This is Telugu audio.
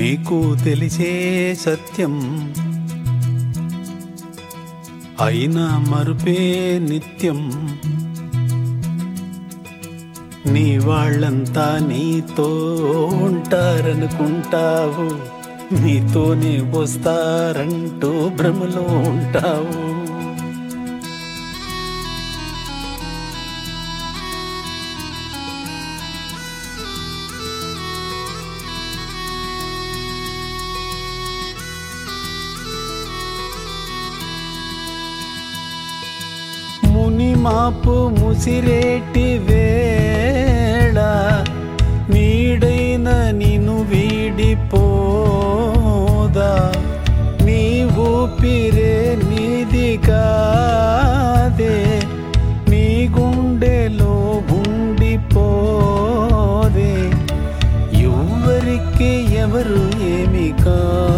మీకు తెలిసే సత్యం అయినా మరుపే నిత్యం నీ వాళ్ళంతా నీతో ఉంటారనుకుంటావు నీతోనే వస్తారంటూ భ్రమలో ఉంటావు మునిమాపు ముసిరేటి వేళ నీడైన నిన్ను వీడిపోదా నీ ఊపిరే నీది కాదే నీ గుండెలో ఉండిపోదే ఎవ్వరికి ఎవరు ఏమి కా